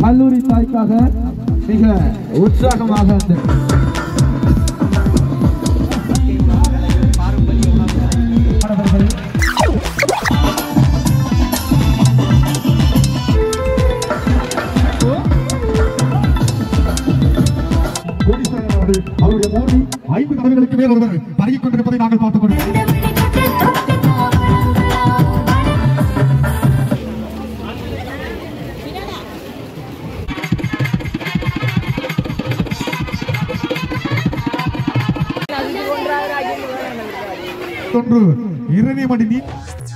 கல்லூரி தாய்க்காக மிக உற்சாகமாக அந்த மாணவர்கள் கோடீஸ்வரன் அவர்கள் அவருடைய மோடி ஐந்து கடவுளுக்கு மேல் ஒருவர் பருகிக் கொண்டிருப்பதை நாங்கள் பார்த்துக் கொண்டிருக்கிறோம் ஒன்று இரணிமணி நீ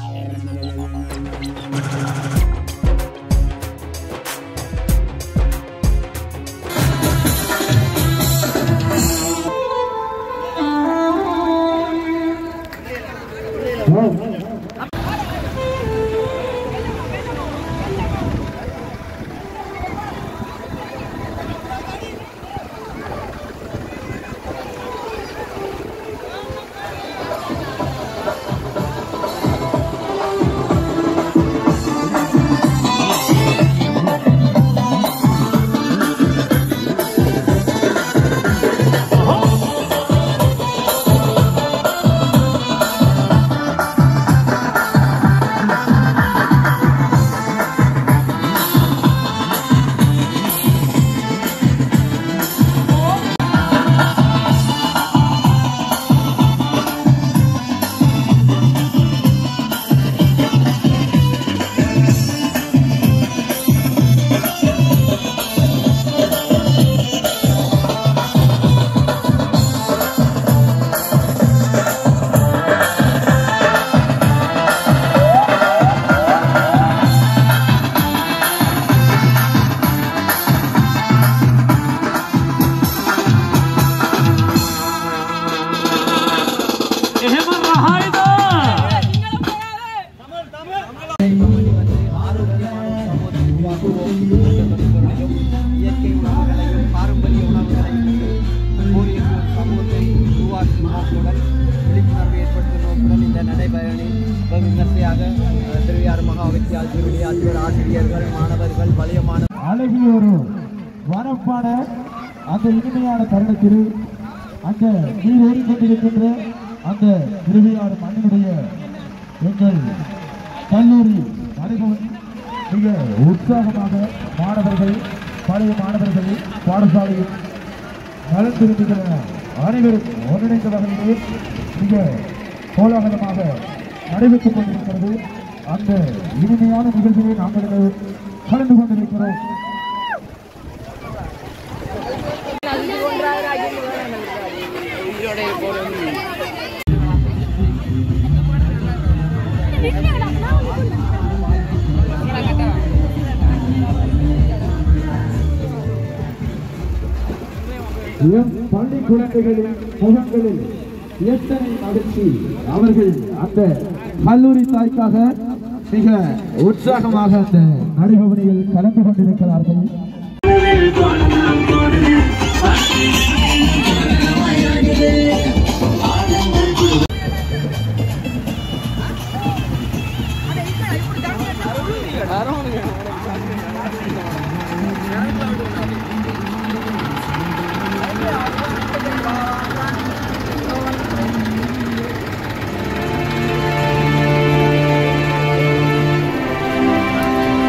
இயற்கை உணவுகளையும் பாரம்பரிய உணவுகளையும் கோரியர்கள் சமூகத்தை உருவாக்கும் நோக்குடன் விழிப்புணர்வு ஏற்படுத்தும் நோக்குடன் இந்த நடைபயணி வெகு விமர்சையாக அஹ், திருவையாறு மகா வித்தியால் திருவிழி அதிபர் ஆசிரியர்கள் மாணவர்கள் வலிய மாணவ அழகிய ஒரு வரப்பான அந்த இனிமையான தருணத்தில் அந்த நீர் ஓடிக்கொண்டிருக்கின்ற அந்த திருவிழாடு மண்ணினுடைய எங்கள் கல்லூரி அனுபவம் மிக உற்சாகமாக மாணவர்கள் பழைய மாணவர்கள் பாடசாலையில் நலன் திரும்புகிற அனைவரும் ஒன்றிணைந்த வகையிலே மிக கோலாகலமாக நடைபெற்றுக் கொண்டிருக்கிறது அந்த இனிமையான நிகழ்ச்சியை நாங்கள் கலந்து கொண்டிருக்கிறோம் எம் பள்ளி குழந்தைகளின் முகங்களில் எத்தனை மகிழ்ச்சி அவர்கள் அந்த கல்லூரி தாய்க்காக மிக உற்சாகமாக அந்த நடைபவனியில் கலந்து கொண்டிருக்கிறார்கள்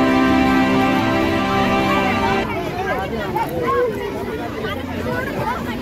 Oh my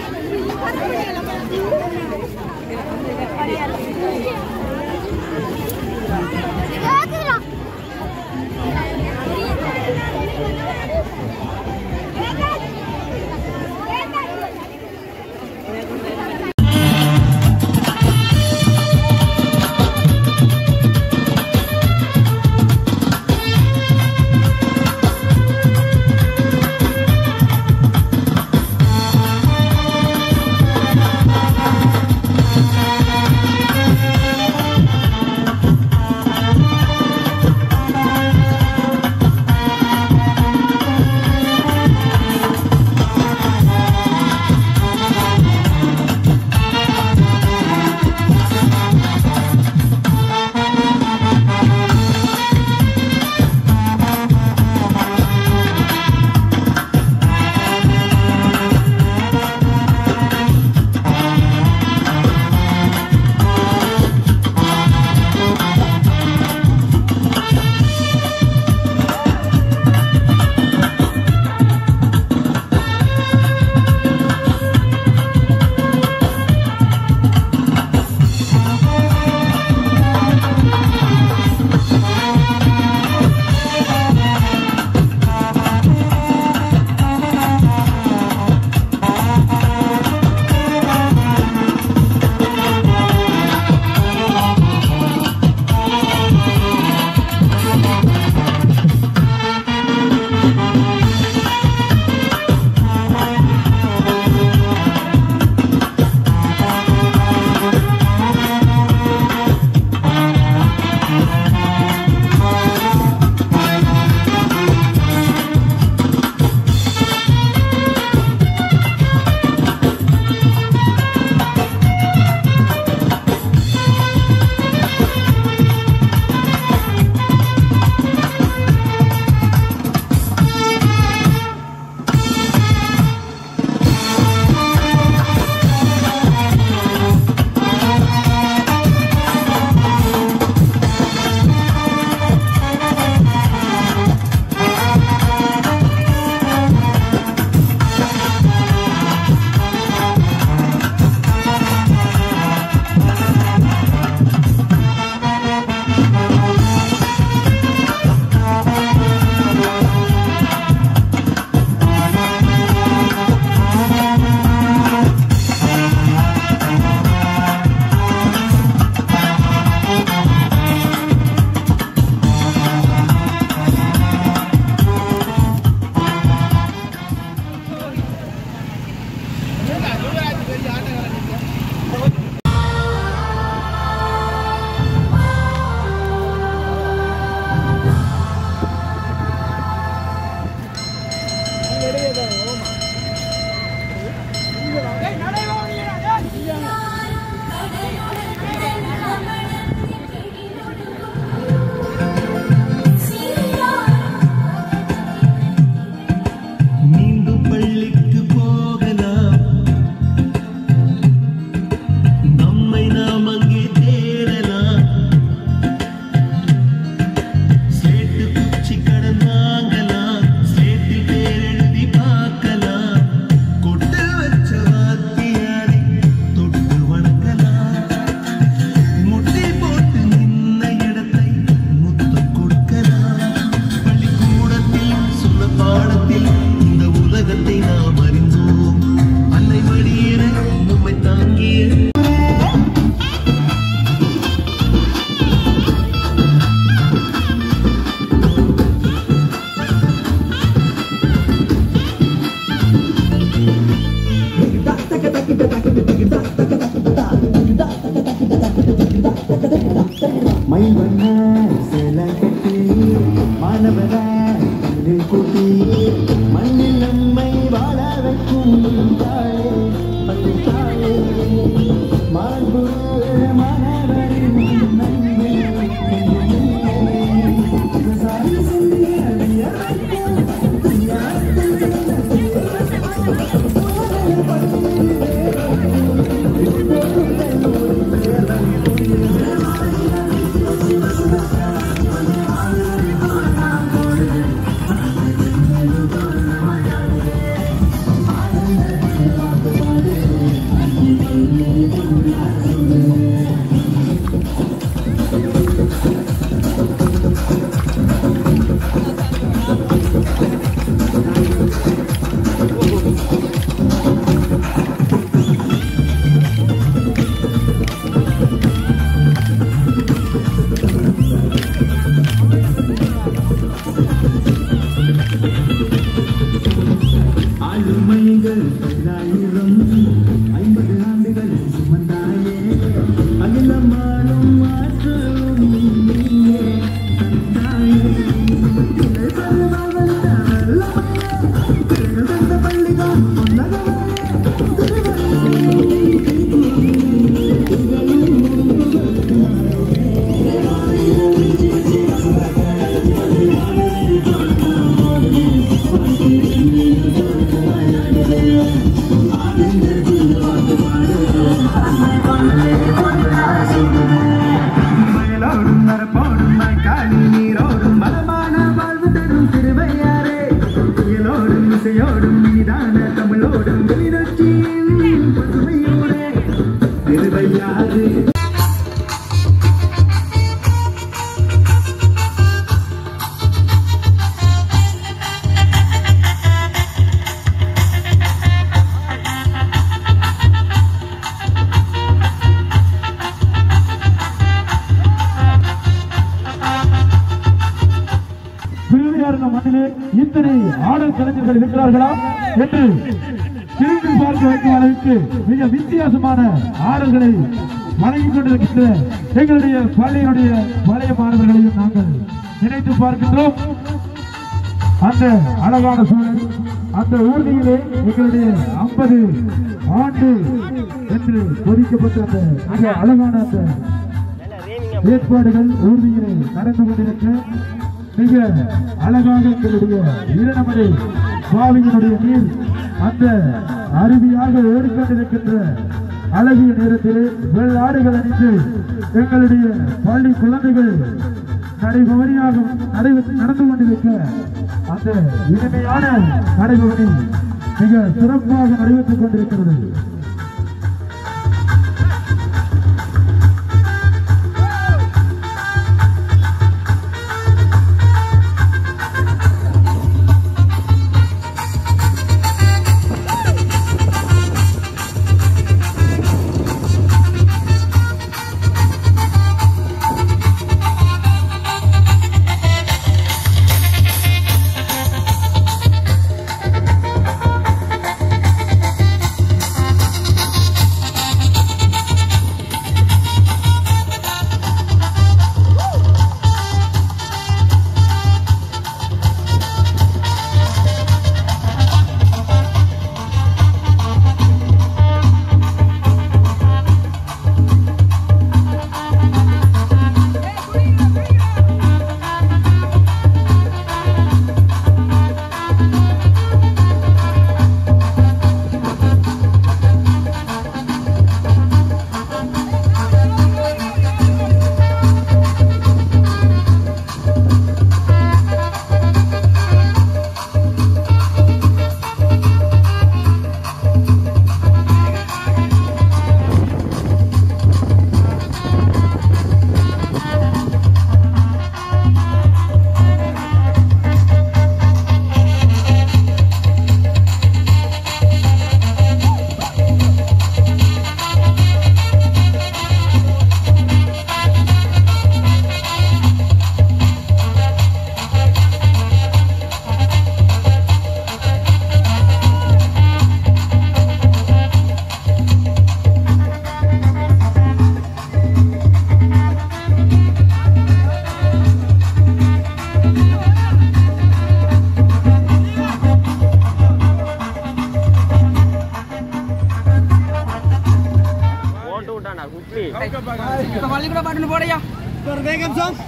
மயில் வண்ண சேலை கட்டி மாணவர கண்ணு கூட்டி மண்ணில் நம்மை வாழ வைக்கும் தாயே பத்து தாயே மாண்பு மாணவரின் நன்மை விவசாயி சொல்லிய ஆளுமைகள் பல்லாயிரம் ஐம்பது ஆண்டுகள் சுமந்தாயே அகிலமானும் ஆற்றலும் நீயே தந்தாயே இதை பருவம் வந்த வல்லமையே, திருவந்த பள்ளிதான் பொன்னகமே, மயிலோடும் மரப்போடும் காளி நீரோடும் பலமான வாழ்வு தரும் திருவையாரே புயலோடும் இசையோடும் இனிதான தமிழோடும் வெளிநொச்சியின் பசுமையோடே திருவையாறு திருவையாறு மண்ணிலே இத்தனை ஆடல் கலைஞர்கள் இருக்கிறார்களா என்று திரும்பி பார்க்க வைக்கும் அளவுக்கு மிக வித்தியாசமான ஆடல்களை வழங்கிக் கொண்டிருக்கின்ற எங்களுடைய பள்ளியினுடைய பழைய மாணவர்களையும் நாங்கள் நினைத்து பார்க்கின்றோம் அந்த அழகான சூழல் அந்த ஊர்தியிலே எங்களுடைய ஐம்பது ஆண்டு என்று ஒதுக்கப்பட்ட அந்த மிக அழகான அந்த ஏற்பாடுகள் ஊர்தியிலே நடந்து கொண்டிருக்க மிக அழகாக எங்களுடைய ஈரநமரை பாவியினுடைய நீர் அந்த அருவியாக ஓடிக்கொண்டிருக்கின்ற அழகிய நேரத்தில் வெள்ளாடுகள் அணிந்து எங்களுடைய பள்ளி குழந்தைகள் நடைபவனியாக நடை நடந்து கொண்டிருக்க அந்த இனிமையான நடைபவனி மிக சிறப்பாக நடைபெற்றுக் கொண்டிருக்கிறது ஆ வேகம் சாங்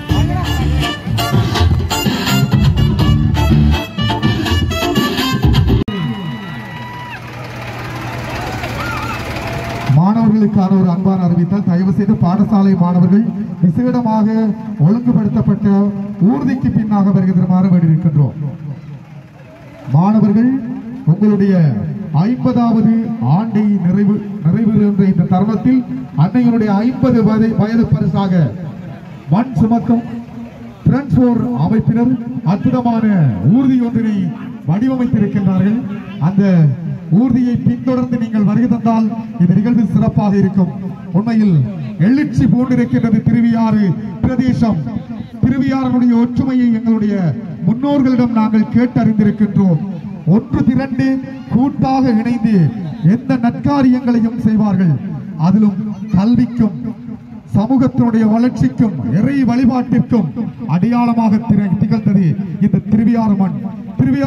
மாணவர்களுக்கான ஒரு அன்பான அறிவித்தல் தயவு செய்து பாடசாலை மாணவர்கள் விசேடமாக ஒழுங்குபடுத்தப்பட்ட ஊர்திக்கு பின்னாக வருகிறமாறு வேண்டியிருக்கின்றோம் மாணவர்கள் உங்களுடைய ஐம்பதாவது ஆண்டை நிறைவு நிறைவுகின்ற இந்த தருணத்தில் அன்னையினுடைய ஐம்பது வயது வயது பரிசாக மண் சுமக்கும் பிரான்ஸ்போர் அமைப்பினர் அற்புதமான ஊர்தி ஒன்றினை வடிவமைத்திருக்கின்றார்கள் அந்த ஊர்தியை பின்தொடர்ந்து நீங்கள் வருகை தந்தால் இந்த நிகழ்வு சிறப்பாக இருக்கும் உண்மையில் எழுச்சி பூண்டிருக்கின்றது திருவியாறு பிரதேசம் திருவியாரனுடைய ஒற்றுமையை எங்களுடைய முன்னோர்களிடம் நாங்கள் கேட்டறிந்திருக்கின்றோம் ஒன்று திரண்டு கூட்டாக இணைந்து எந்த நற்காரியங்களையும் செய்வார்கள் அதிலும் கல்விக்கும் சமூகத்தினுடைய வளர்ச்சிக்கும் இறை வழிபாட்டிற்கும் அடையாளமாக திர- திகழ்ந்தது இந்த திருவியாறு மண் திருவியா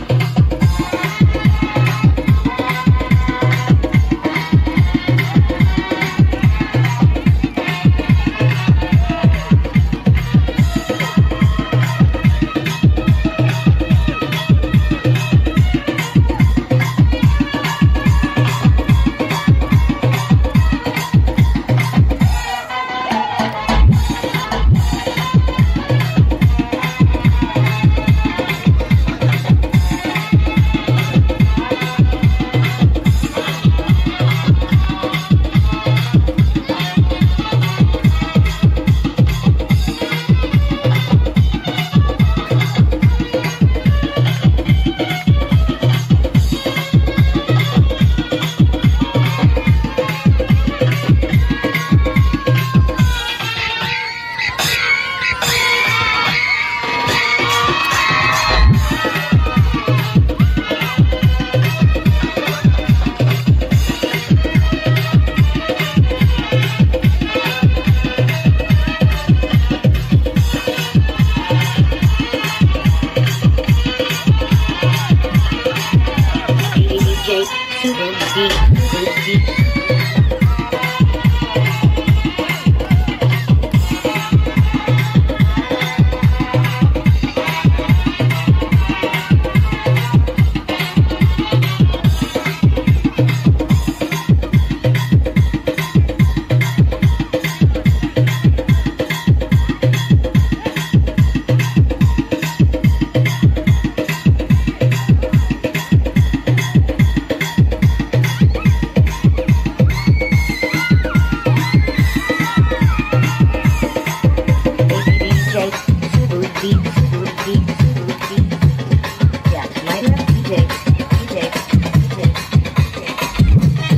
DJ Super Beat, Super Beat. DJ Super Beat, Super Beat, Super Beat. Yeah, light it up, DJ. DJ, DJ.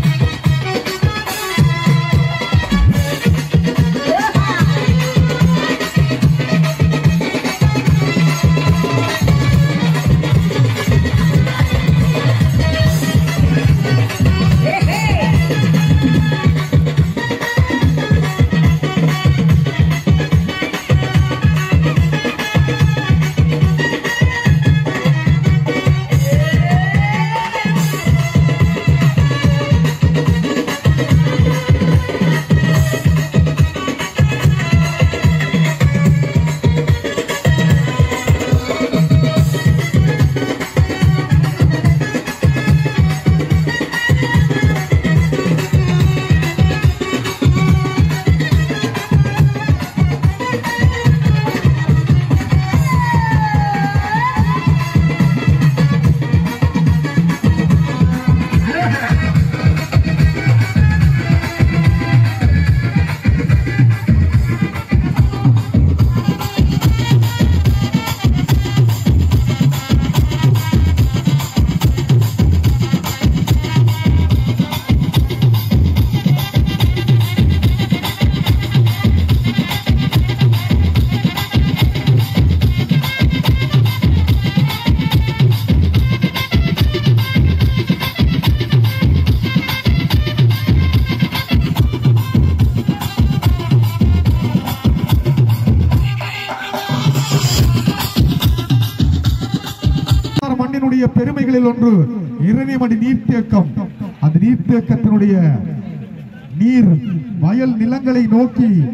மண்ணினுடைய பெருமைகளில் ஒன்று இரணிமணி நீர்த்தேக்கம் அந்த நீர்த்தேக்கத்தினுடைய நீர் வயல் நிலங்களை நோக்கி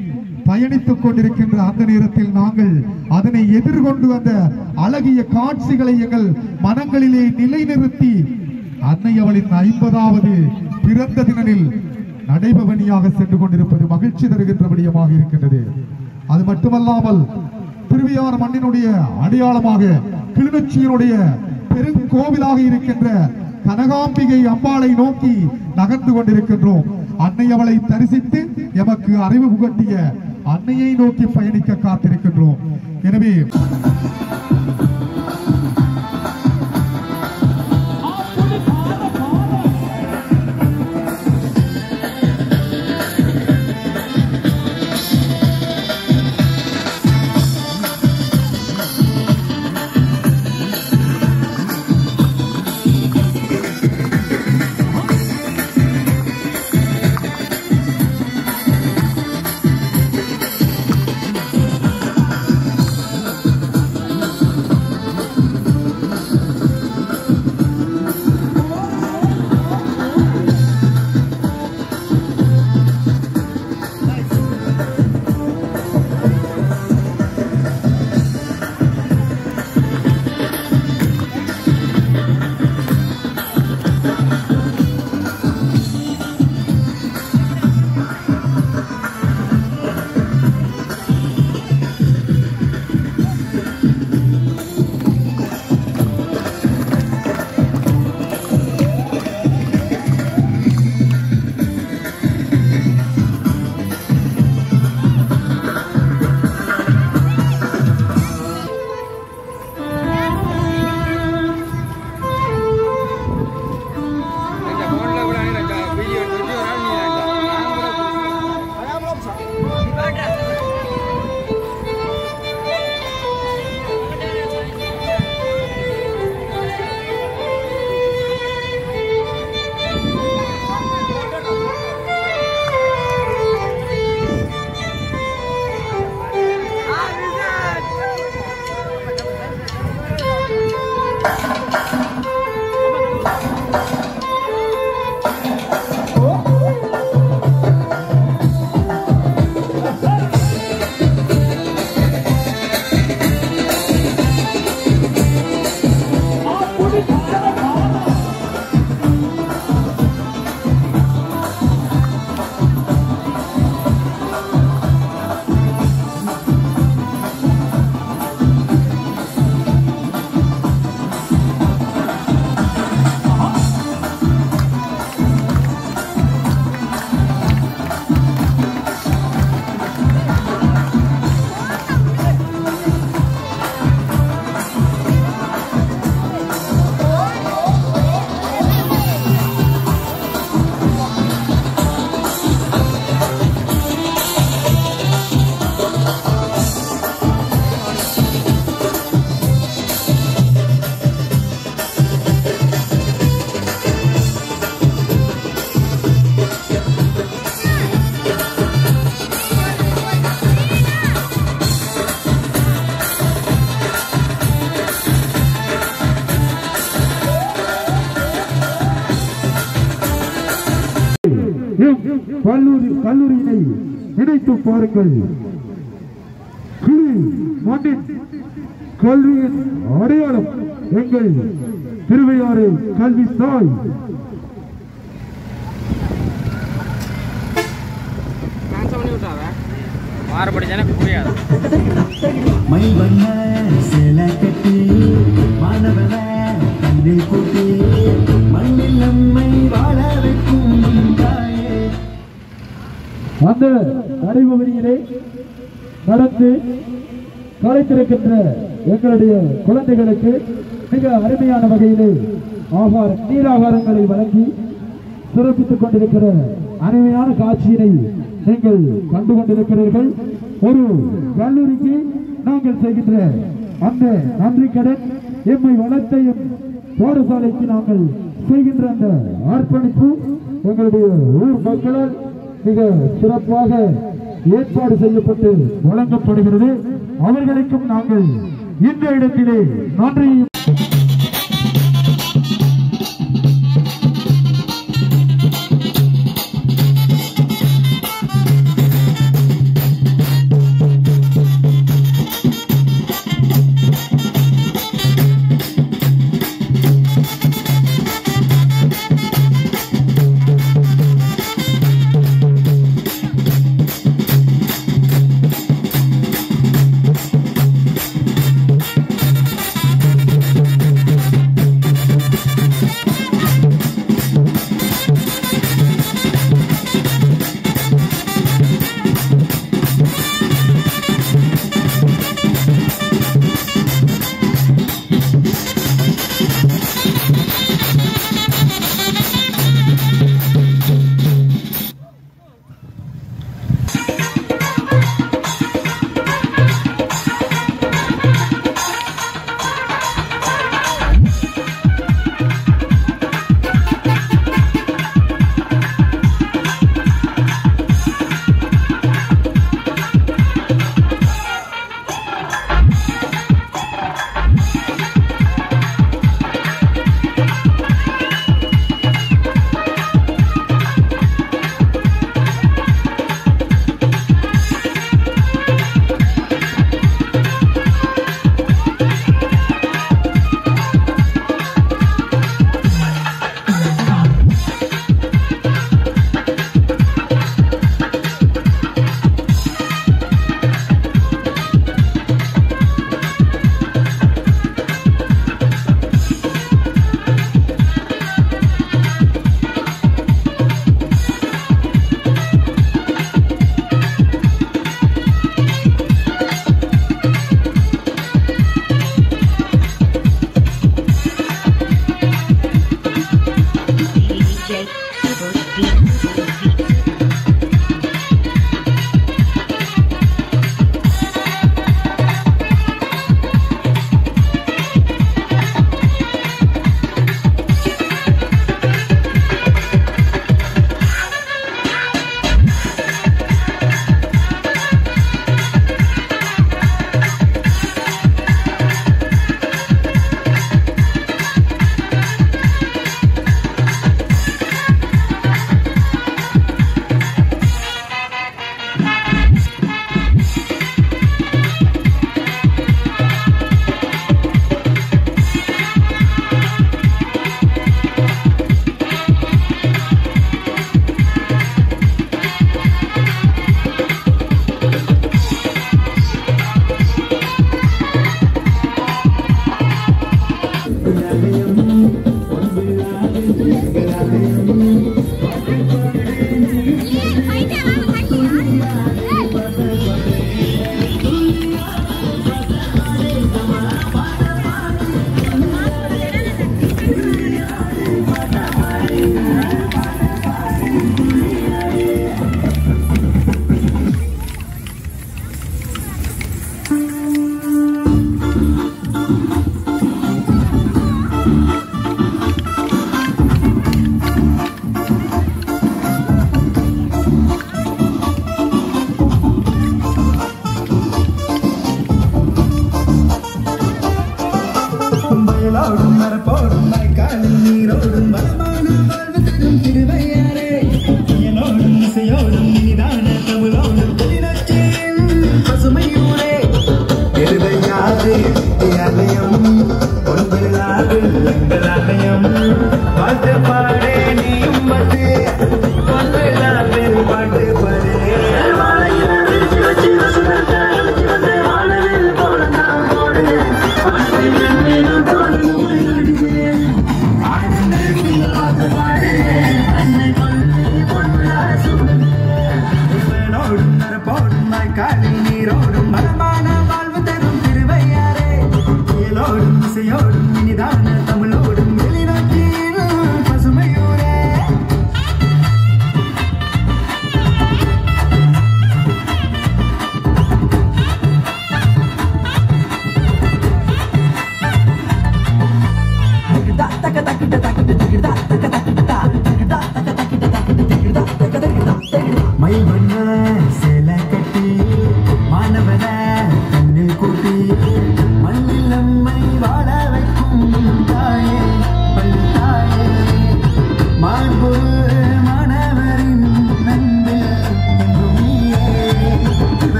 பயணித்துக் கொண்டிருக்கின்ற அந்த நேரத்தில் நாங்கள் அதனை எதிர்கொண்டு வந்த அழகிய காட்சிகளை எங்கள் மனங்களிலே நிலைநிறுத்தி அன்னை அவளின் ஐம்பதாவது பிறந்த தினனில் நடைபவனியாக சென்று கொண்டிருப்பது மகிழ்ச்சி தருகின்ற விடயமாக இருக்கின்றது அது மட்டுமல்லாமல் திருவியார் மண்ணினுடைய அடையாளமாக கிளிநொச்சியினுடைய பெருங்கோவிலாக இருக்கின்ற கனகாம்பிகை அம்பாளை நோக்கி நகர்ந்து கொண்டிருக்கின்றோம் அன்னை அவளை தரிசித்து எமக்கு அறிவு புகட்டிய அன்னையை நோக்கி பயணிக்க காத்திருக்கின்றோம் எனவே கல்லூரி கல்லூரியினை நினைத்து பாருங்கள் கிளி மண்ணின் கல்வியின் அடையாளம் எங்கள் திருவையாறு கல்வி தாய் மாறுபடி எனக்கு புரியாது மை வண்ண சேலை கட்டி மாணவன கண்ணை கூட்டி மண்ணில் நம்மை வாழ வைக்கும் தாயே அந்த நடைபவனியிலே நடந்து கலைத்திருக்கின்ற எங்களுடைய குழந்தைகளுக்கு மிக அருமையான வகையிலே ஆகாரம் நீராகாரங்களை வழங்கி சிறப்பித்துக் கொண்டிருக்கிற அருமையான காட்சியினை நீங்கள் கண்டு கொண்டிருக்கிறீர்கள் ஒரு கல்லூரிக்கு நாங்கள் செய்கின்ற அந்த நன்றி கடன் எம்மை வளத்தையும் பாடசாலைக்கு நாங்கள் செய்கின்ற அந்த அர்ப்பணிப்பு எங்களுடைய ஊர் மக்களால் மிக சிறப்பாக ஏற்பாடு செய்யப்பட்டு வழங்கப்படுகிறது அவர்களுக்கும் நாங்கள் இந்த இடத்திலே நன்றியும்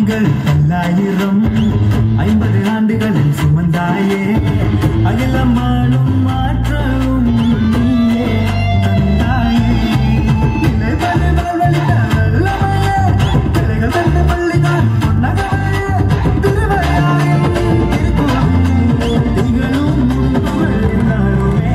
ஆண்டுகள் பல்லாயிரம் ஐம்பது ஆண்டுகளில் சுமந்தாயே அகிலம் ஆளும் மாற்றவும் நீயே தந்தாயே இலை பலி மலர்வழித்த வெள்ளமையே, கிளைகள் தந்து பள்ளிதான் பொன்னகமையே, திருவள்ளாரின் திருக்குறளே, திகழும் உன் புகழ் எந்நாளுமே.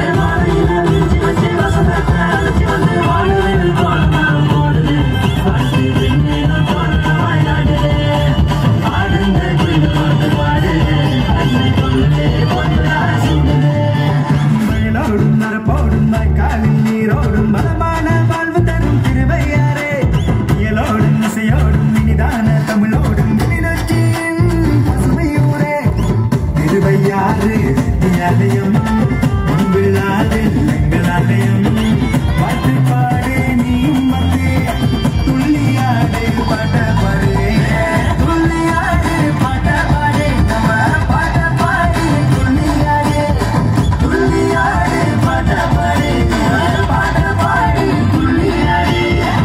மயிலோடும் நரப்போடும் காலில் நீரோடும் பலமான வாழ்வு தரும் திருவையாரே இயலோடும் இசையோடும் இனிதான தமிழோடும் கிளிநொச்சியின் பசுமையூரே திருவையாறு ஆலயம் விழாவில் எங்கள் ஆலயம் பாட்டு பாடு நீ வந்து துள்ளியாடு பாட்ட பாடு துள்ளியாடு பாட்ட பாடு நம்ம பாட்ட பாடு துள்ளியாடு துள்ளியாடு பாட்ட பாடு நம்ம பாட்ட பாடு துள்ளியாடு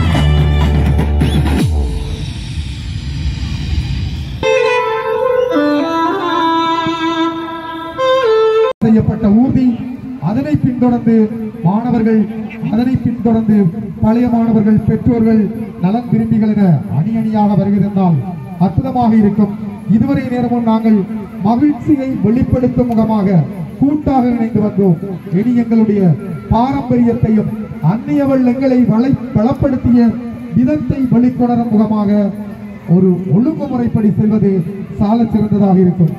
செய்யப்பட்ட ஊர்தி அதனை பின்தொடர்ந்து மாணவர்கள் அதனை பின்தொடர்ந்து பழைய மாணவர்கள் பெற்றோர்கள் நலன் விரும்பிகள் என அணி அணியாக வருகிறதால் அற்புதமாக இருக்கும் இதுவரை நேரமும் நாங்கள் மகிழ்ச்சியை வெளிப்படுத்தும் முகமாக கூட்டாக இணைந்து வந்தோம் இனி எங்களுடைய பாரம்பரியத்தையும் அந்நியவள் எங்களை வளை பலப்படுத்திய விதத்தை வெளிக்கொணரும் முகமாக ஒரு ஒழுங்குமுறைப்படி செல்வது சாலச் சிறந்ததாக இருக்கும்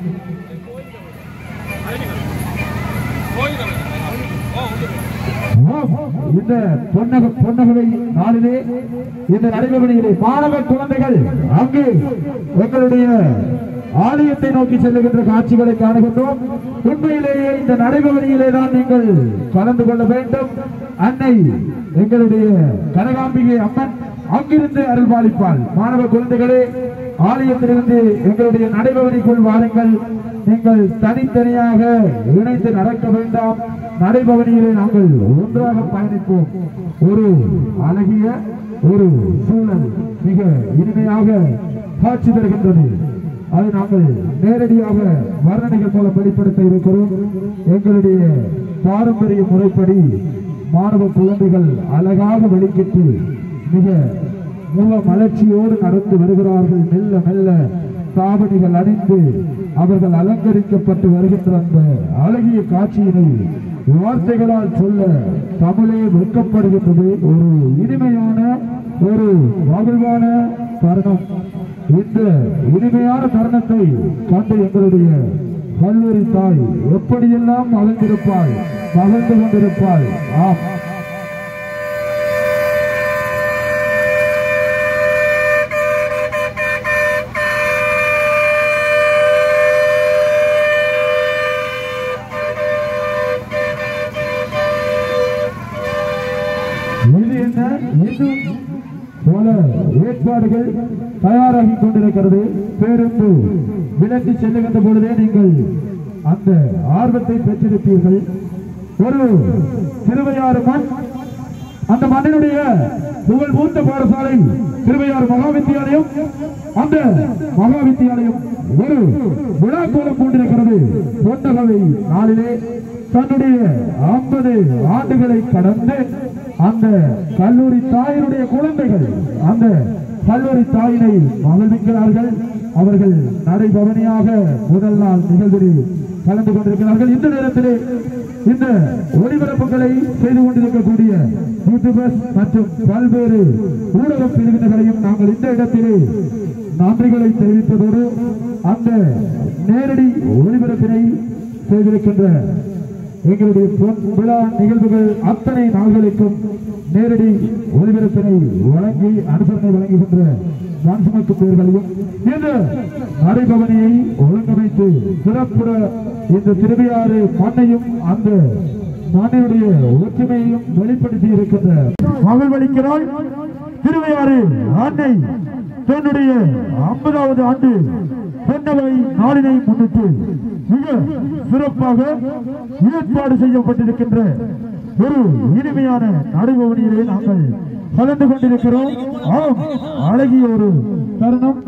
இந்த பொன்னக பொன்னகவை நாளிலே இந்த நடைபெறுகிற மாணவ குழந்தைகள் அங்கு எங்களுடைய ஆலயத்தை நோக்கி செல்லுகின்ற காட்சிகளை காணுகின்றோம் உண்மையிலேயே இந்த நடைபெறுகிலே தான் நீங்கள் கலந்து கொள்ள வேண்டும் அன்னை எங்களுடைய கனகாம்பிகை அம்மன் அங்கிருந்து அருள்பாலிப்பாள் மாணவ குழந்தைகளே ஆலயத்திலிருந்து எங்களுடைய நடைபவனிக்குள் வாருங்கள் நீங்கள் தனித்தனியாக இணைந்து நடக்க வேண்டாம் நடைபவனியிலே நாங்கள் ஒன்றாக பயணிப்போம் ஒரு அழகிய ஒரு சூழல் மிக இனிமையாக காட்சி தருகின்றது அதை நாங்கள் நேரடியாக வர்ணனைகள் மூலம் வெளிப்படுத்த இருக்கிறோம் எங்களுடைய பாரம்பரிய முறைப்படி மாணவ குழந்தைகள் அழகாக வெளிக்கிட்டு மிக முக மலர்ச்சியோடு நடந்து வருகிறார்கள் மெல்ல மெல்ல சாவடிகள் அணிந்து அவர்கள் அலங்கரிக்கப்பட்டு வருகின்ற அந்த அழகிய காட்சியினை வார்த்தைகளால் சொல்ல தமிழே வெட்கப்படுகின்றது ஒரு இனிமையான ஒரு மகிழ்வான தருணம் இந்த இனிமையான தருணத்தை கண்டு எங்களுடைய கல்லூரி தாய் எப்படியெல்லாம் மகிழ்ந்திருப்பாள் மகிழ்ந்து கொண்டிருப்பாள் ஆம் இது என்ன இன்னும் பல ஏற்பாடுகள் தயாராகி கொண்டிருக்கிறது பேருந்து விலக்கி செல்லுகின்ற பொழுதே நீங்கள் அந்த ஆர்வத்தை பெற்றிருப்பீர்கள் ஒரு திருவையாறு மண் அந்த மண்ணினுடைய புகழ் மூத்த பாடசாலை திருவையாறு மகா வித்தியாலயம் அந்த மகா வித்தியாலயம் ஒரு விழா கோலம் கொண்டிருக்கிறது பொன்னகவை நாளிலே தன்னுடைய ஐம்பது ஆண்டுகளை கடந்து அந்த கல்லூரி தாயினுடைய குழந்தைகள் அந்த கல்லூரி தாயினை மகிழ்விக்கிறார்கள் அவர்கள் நடைபவனியாக முதல் நாள் நிகழ்வில் கலந்து கொண்டிருக்கிறார்கள் இந்த நேரத்திலே இந்த ஒளிபரப்புகளை செய்து கொண்டிருக்கக்கூடிய யூடியூபர்ஸ் மற்றும் பல்வேறு ஊடக பிரிவினர்களையும் நாங்கள் இந்த இடத்திலே நன்றிகளை தெரிவிப்பதோடு அந்த நேரடி ஒளிபரப்பினை செய்திருக்கின்ற எங்களுடைய பொன் விழா நிகழ்வுகள் அத்தனை நாள்களுக்கும் நேரடி ஒளிபரப்பினை வழங்கி அனுசரணை வழங்குகின்ற வான்சுமக்கு பேர்களையும் இந்த நடைபவனியை ஒழுங்கமைத்து சிறப்புற இந்த திருவையாறு மண்ணையும் அந்த மண்ணினுடைய ஒற்றுமையையும் வெளிப்படுத்தி இருக்கின்ற மகிழ்வளிக்கிறாள் திருவையாறு அன்னை தன்னுடைய ஐம்பதாவது ஆண்டு பொன்னவை நாளினை முன்னிட்டு மிக சிறப்பாக ஏற்பாடு செய்யப்பட்டிருக்கின்ற ஒரு இனிமையான நடைபவனியிலே நாங்கள் கலந்து கொண்டிருக்கிறோம் ஆம் அழகிய ஒரு தருணம்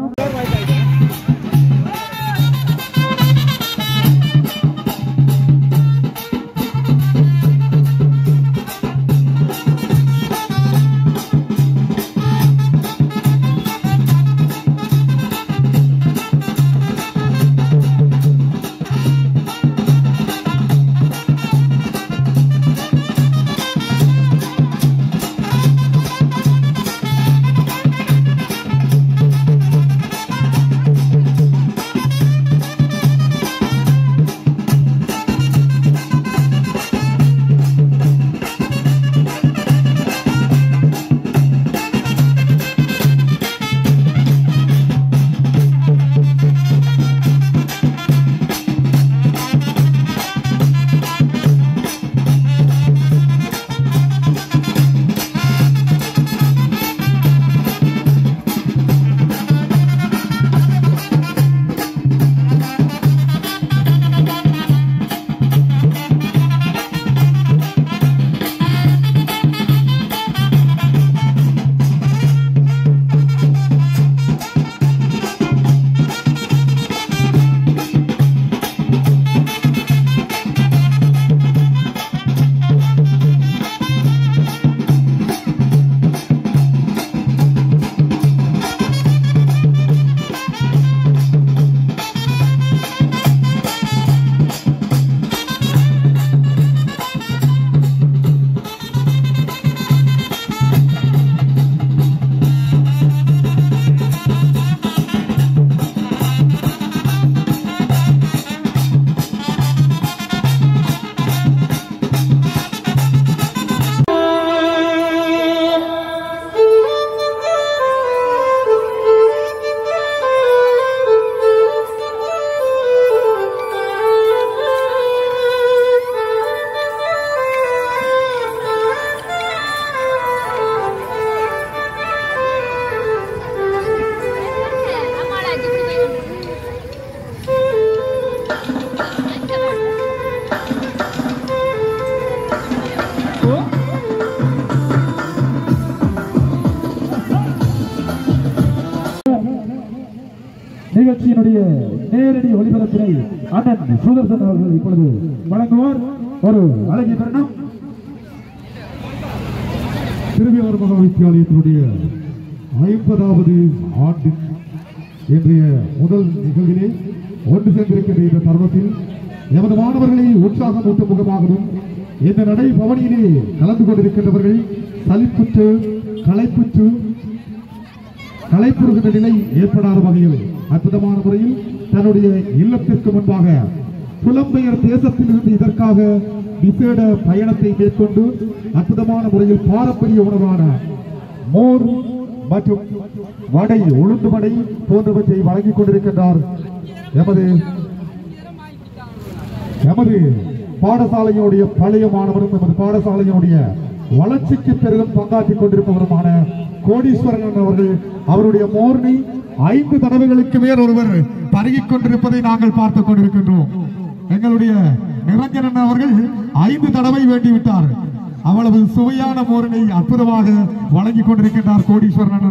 நிகழ்ச்சியினுடைய நேரடி ஒளிபரப்பினை அண்ணன் சுதர்சன் அவர்கள் இப்பொழுது வழங்குவார் ஒரு அழகிய தருணம் திருவியார் மகா வித்தியாலயத்தினுடைய ஐம்பதாவது ஆண்டு இன்றைய முதல் நிகழ்விலே ஒன்று சேர்ந்திருக்கின்ற இந்த தருணத்தில் எமது மாணவர்களை உற்சாகமூட்டும் முகமாகவும் இந்த நடை பவனியிலே கலந்து கொண்டிருக்கின்றவர்கள் சலிப்புற்று களைப்புற்று களைப்புறுகின்ற நிலை ஏற்படாத வகையில் அற்புதமான முறையில் தன்னுடைய இல்லத்திற்கு முன்பாக புலம்பெயர் தேசத்திலிருந்து இதற்காக விசேட பயணத்தை மேற்கொண்டு அற்புதமான முறையில் பாரம்பரிய உணவான மோர் மற்றும் வடை உளுந்து வடை போன்றவற்றை வழங்கிக் கொண்டிருக்கின்றார் எமது எமது பாடசாலையினுடைய பழைய மாணவரும் எமது பாடசாலையினுடைய வளர்ச்சிக்கு பெரிதும் பங்காற்றிக் கொண்டிருப்பவருமான கோடீஸ்வரன் அவர்கள் அவருடைய மோர்னி ஐந்து தடவைகளுக்கு மேல் ஒருவர் பருகிக் கொண்டிருப்பதை நாங்கள் பார்த்துக் கொண்டிருக்கின்றோம் எங்களுடைய நிரஞ்சனன் அவர்கள் ஐந்து தடவை வேண்டிவிட்டார் அவ்வளவு சுவையான மோரினை அற்புதமாக வழங்கிக் கொண்டிருக்கின்றார் கோடீஸ்வரன்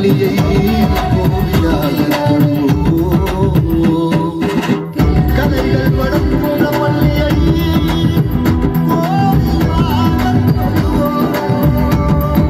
பள்ளியை கோவிலாக கொள்வோம். கலைகள் படம் போல பள்ளியை கோவிலாக கொள்வோம்.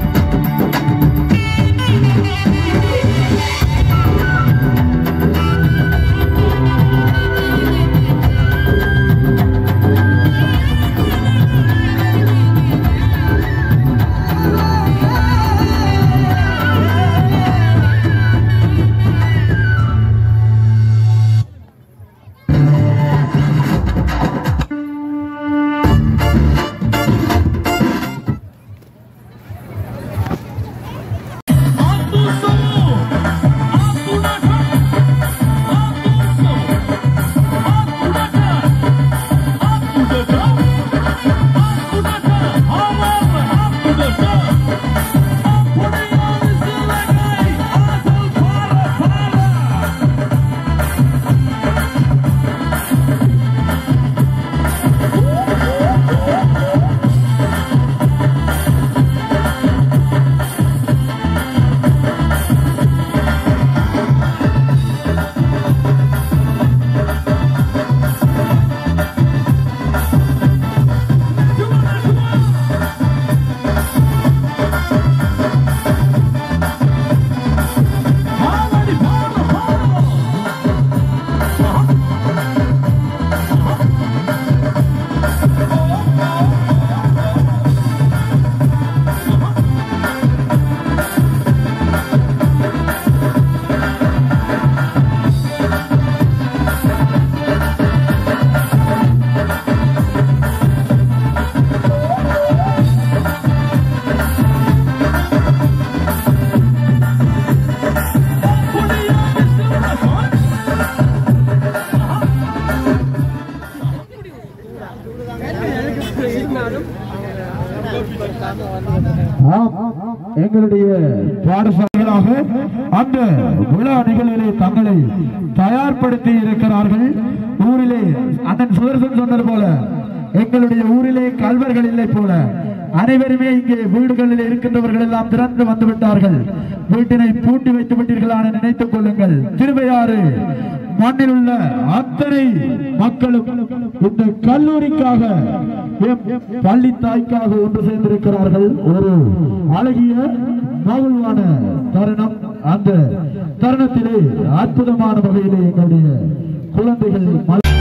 ஆம், எங்களுடைய பாடசாலைகளாக அந்த விழா நிகழ்விலே தங்களை தயார்படுத்தி இருக்கிறார்கள் ஊரிலே அண்ணன் சுதர்சன் சொன்னது போல எங்களுடைய ஊரிலே கல்வர்கள் இல்லை போல அனைவருமே இங்கே வீடுகளில் இருக்கின்றவர்கள் எல்லாம் திறந்து வந்து விட்டார்கள் வீட்டினை பூட்டி வைத்து விட்டீர்களான நினைத்துக் கொள்ளுங்கள் திருவையாறு மண்ணில் உள்ள அத்தனை மக்களும் இந்த கல்லூரிக்காக எம் பள்ளி தாய்க்காக ஒன்று சேர்ந்திருக்கிறார்கள் ஒரு அழகிய மகிழ்வான தருணம் அந்த தருணத்திலே அற்புதமான வகையிலே எங்களுடைய குழந்தைகள் மல-